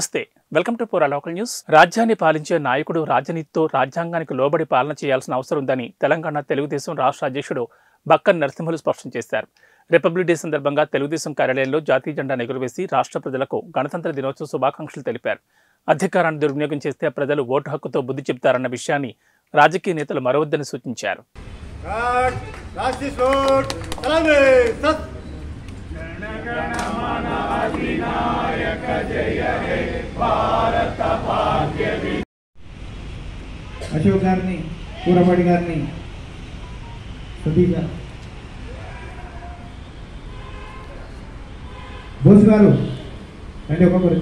నమస్తే welcome to Pura local news రాజ్యాన్ని పాలించే నాయకుడు రాజనీతితో రాజ్యాంగానికి లోబడి పాలన చేయాల్సిన అవసరం ఉందని తెలంగాణ తెలుగుదేశం రాష్ట్ర అధ్యక్షుడు బక్కన్ నరసింహులు స్పష్టం చేశారు రిపబ్లిక్ డే సందర్భంగా తెలుగుదేశం కార్యాలయంలో జాతీయ జెండా ఎగురవేసి రాష్ట్ర ప్రజలకు గణతంత్ర దినోత్సవ శుభాకాంక్షలు తెలిపారు అధికారాన్ని దుర్వినియోగం చేస్తే ప్రజలు ఓటు హక్కుతో బుద్ధి చెబుతారన్న విషయాన్ని రాజకీయ నేతలు మరవద్దని సూచించారు Cut. Last is load. Salame. Sat. Ashok గారిని కూరపాటి గారిని సతీష్ గారు బోస్ గారు రండి ఒక్కొక్కరు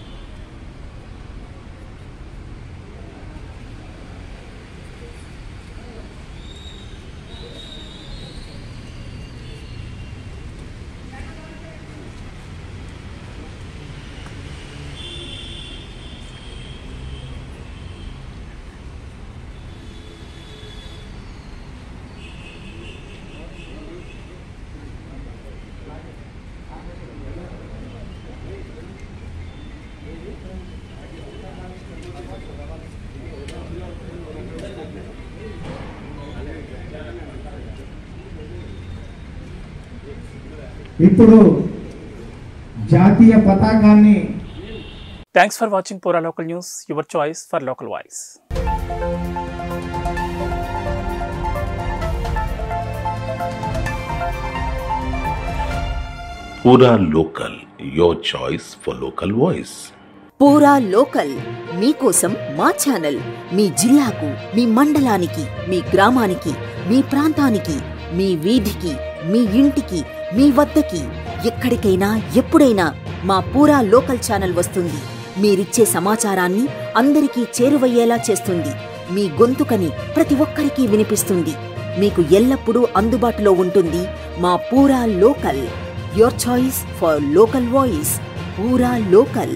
ఇప్పుడు జాతీయ పతాకాన్ని thanks for watching Pura local news your choice for local voice Pura local your choice for local voice Pura local మీకోసం మా ఛానల్ మీ జిల్లాకు మీ మండలానికి మీ గ్రామానికి మీ ప్రాంతానికి మీ వీధికి మీ ఇంటికి మీ వద్దకి ఎక్కడికైనా ఎప్పుడైనా మా పూరా లోకల్ ఛానల్ వస్తుంది మీరిచ్చే సమాచారాన్ని అందరికీ చేరువయ్యేలా చేస్తుంది మీ గొంతుకని ప్రతి ఒక్కరికి వినిపిస్తుంది మీకు ఎల్లప్పుడూ అందుబాటులో ఉంటుంది మా Pura local your choice for local voice Pura local